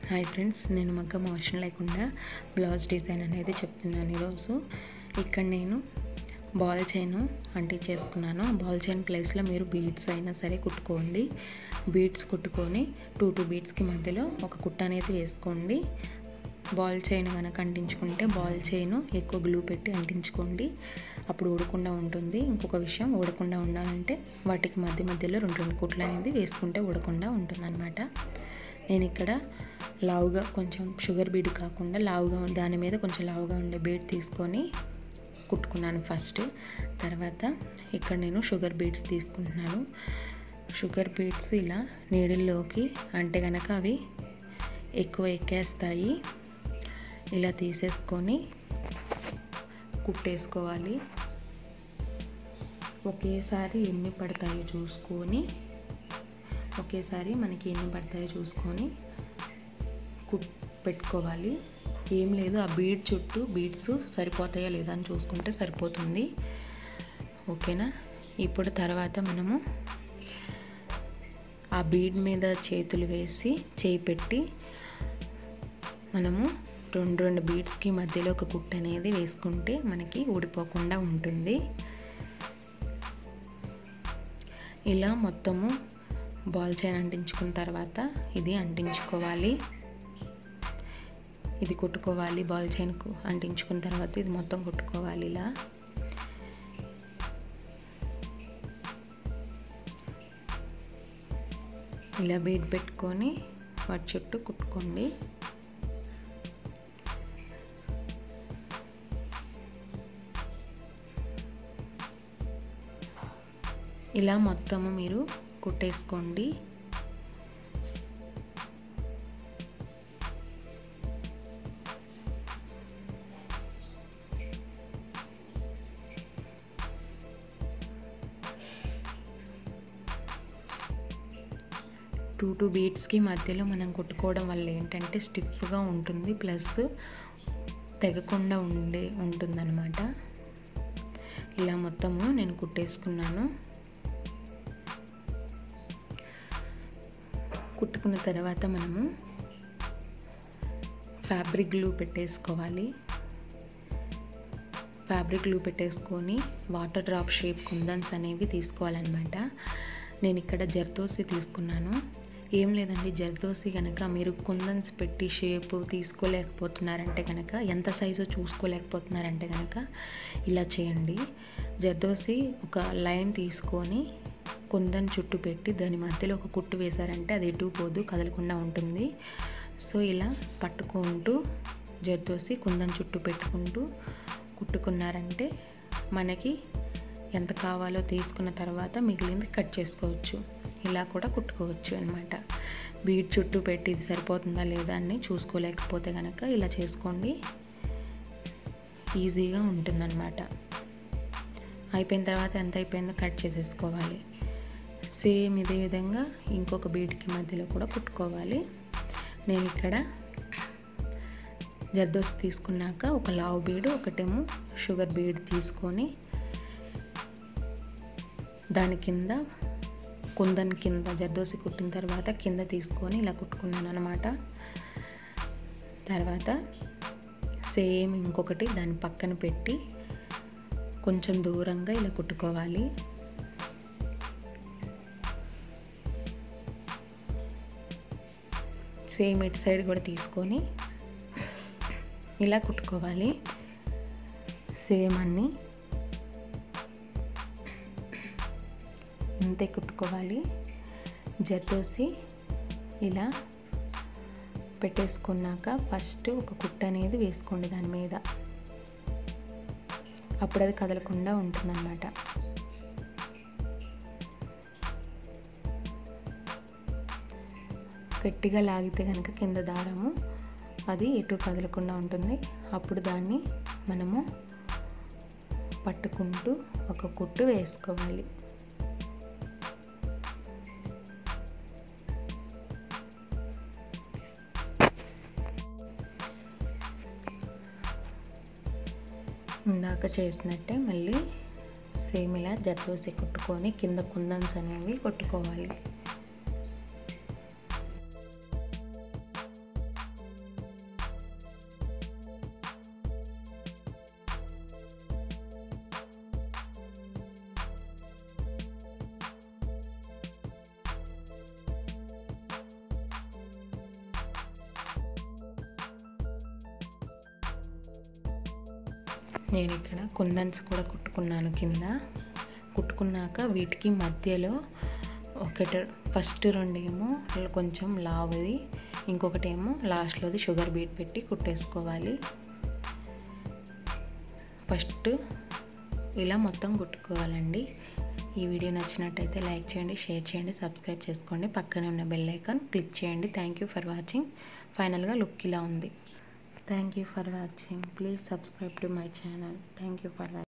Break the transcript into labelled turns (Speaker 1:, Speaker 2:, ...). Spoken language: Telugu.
Speaker 1: హాయ్ ఫ్రెండ్స్ నేను మగ్గం అవసరం లేకుండా బ్లౌజ్ డిజైన్ అనేది చెప్తున్నాను ఈరోజు ఇక్కడ నేను బాల్ చైన్ అంటించేసుకున్నాను బాల్ చైన్ ప్లేస్లో మీరు బీడ్స్ అయినా సరే కుట్టుకోండి బీడ్స్ కుట్టుకొని టూ టూ బీడ్స్కి మధ్యలో ఒక కుట్ట అనేది వేసుకోండి బాల్ చైన్ కనుక అంటించుకుంటే బాల్ చైన్ ఎక్కువ గ్లూ పెట్టి అంటించుకోండి అప్పుడు ఊడకుండా ఉంటుంది ఇంకొక విషయం ఊడకుండా ఉండాలంటే వాటికి మధ్య మధ్యలో రెండు రెండు కుట్లు అనేది వేసుకుంటే ఊడకుండా ఉంటుంది అనమాట నేను ఇక్కడ లావుగా కొంచెం షుగర్ బీడ్ కాకుండా లావుగా దాని మీద కొంచెం లావుగా ఉండే బీడ్ తీసుకొని కుట్టుకున్నాను ఫస్ట్ తర్వాత ఇక్కడ నేను షుగర్ బీడ్స్ తీసుకుంటున్నాను షుగర్ బీడ్స్ ఇలా నీడిల్లోకి అంటే కనుక అవి ఎక్కువ ఎక్కేస్తాయి ఇలా తీసేసుకొని కుట్టేసుకోవాలి ఒకేసారి ఎన్ని పడతాయో చూసుకొని ఒకేసారి మనకి ఎన్ని పడతాయో చూసుకొని కుట్ పెట్టుకోవాలి ఏం లేదు ఆ బీడ్ చుట్టూ బీడ్స్ సరిపోతాయా లేదా అని చూసుకుంటే సరిపోతుంది ఓకేనా ఇప్పుడు తర్వాత మనము ఆ బీడ్ మీద చేతులు వేసి చేయి పెట్టి మనము రెండు రెండు బీడ్స్కి మధ్యలో ఒక కుట్ట అనేది వేసుకుంటే మనకి ఊడిపోకుండా ఉంటుంది ఇలా మొత్తము బాల్ చైన్ అంటించుకున్న తర్వాత ఇది అంటించుకోవాలి ఇది కుట్టుకోవాలి బాల్ చైన్ అంటించుకున్న తర్వాత ఇది మొత్తం కుట్టుకోవాలి ఇలా ఇలా బీడ్ పెట్టుకొని వాటి చుట్టూ కుట్టుకోండి ఇలా మొత్తము మీరు కుట్టేసుకోండి టూ టూ బీట్స్కి మధ్యలో మనం కుట్టుకోవడం వల్ల ఏంటంటే స్టిఫ్గా ఉంటుంది ప్లస్ తెగకుండా ఉండే ఉంటుందన్నమాట ఇలా మొత్తము నేను కుట్టేసుకున్నాను కుట్టుకున్న తర్వాత మనము ఫ్యాబ్రిక్ గ్లూ పెట్టేసుకోవాలి ఫ్యాబ్రిక్ గ్లూ పెట్టేసుకొని వాటర్ డ్రాప్ షేప్ కుందన్స్ అనేవి తీసుకోవాలన్నమాట నేను ఇక్కడ జర్దోసి తీసుకున్నాను ఏం లేదండి జర్దోసి కనుక మీరు కుందన్స్ పెట్టి షేప్ తీసుకోలేకపోతున్నారంటే కనుక ఎంత సైజు చూసుకోలేకపోతున్నారంటే కనుక ఇలా చేయండి జర్దోసి ఒక లైన్ తీసుకొని కుందన్ చుట్టూ పెట్టి దాని మధ్యలో ఒక కుట్టు వేశారంటే అది ఎటు పోదు కదలకుండా ఉంటుంది సో ఇలా పట్టుకుంటూ జర్దోసి కుందన్ చుట్టూ పెట్టుకుంటూ కుట్టుకున్నారంటే మనకి ఎంత కావాలో తీసుకున్న తర్వాత మిగిలింది కట్ చేసుకోవచ్చు ఇలా కూడా కుట్టుకోవచ్చు అనమాట బీడ్ చుట్టూ పెట్టి ఇది సరిపోతుందా లేదా అని చూసుకోలేకపోతే కనుక ఇలా చేసుకోండి ఈజీగా ఉంటుందన్నమాట అయిపోయిన తర్వాత ఎంత అయిపోయిందో కట్ చేసేసుకోవాలి సేమ్ ఇదే విధంగా ఇంకొక బీడ్కి మధ్యలో కూడా కుట్టుకోవాలి నేను ఇక్కడ జర్దోసి తీసుకున్నాక ఒక లావు బీడు ఒకటేమో షుగర్ బీడ్ తీసుకొని దాని కింద కుందన్ కింద జర్దోసి కుట్టిన తర్వాత కింద తీసుకొని ఇలా కుట్టుకున్నాను అనమాట తర్వాత సేమ్ ఇంకొకటి దాని పక్కన పెట్టి కొంచెం దూరంగా ఇలా కుట్టుకోవాలి సేమ్ ఇటు సైడ్ కూడా తీసుకొని ఇలా కుట్టుకోవాలి సేమ్ అన్నీ అంతే కుట్టుకోవాలి జర్దోసి ఇలా పెట్టేసుకున్నాక ఫస్ట్ ఒక కుట్ట అనేది వేసుకోండి దాని మీద అప్పుడు అది కదలకుండా ఉంటుందన్నమాట గట్టిగా లాగితే కనుక కింద దారము అది ఎటు కదలకుండా ఉంటుంది అప్పుడు దాన్ని మనము పట్టుకుంటూ ఒక కుట్టు వేసుకోవాలి ఇందాక చేసినట్టే మళ్ళీ సేమ్ ఇలా జర్దోసి కుట్టుకొని కింద కుందన్స్ అనేవి కొట్టుకోవాలి నేను ఇక్కడ కుందన్స్ కూడా కుట్టుకున్నాను కింద కుట్టుకున్నాక వీటికి మధ్యలో ఒకటి ఫస్ట్ రెండేమో కొంచెం లావుది ఇంకొకటేమో లాస్ట్లోది షుగర్ బీట్ పెట్టి కుట్టేసుకోవాలి ఫస్ట్ ఇలా మొత్తం కుట్టుకోవాలండి ఈ వీడియో నచ్చినట్టయితే లైక్ చేయండి షేర్ చేయండి సబ్స్క్రైబ్ చేసుకోండి పక్కనే ఉన్న బెల్ ఐకాన్ క్లిక్ చేయండి థ్యాంక్ యూ ఫర్ వాచింగ్ ఫైనల్గా లుక్ ఇలా ఉంది thank you for watching please subscribe to my channel thank you for watching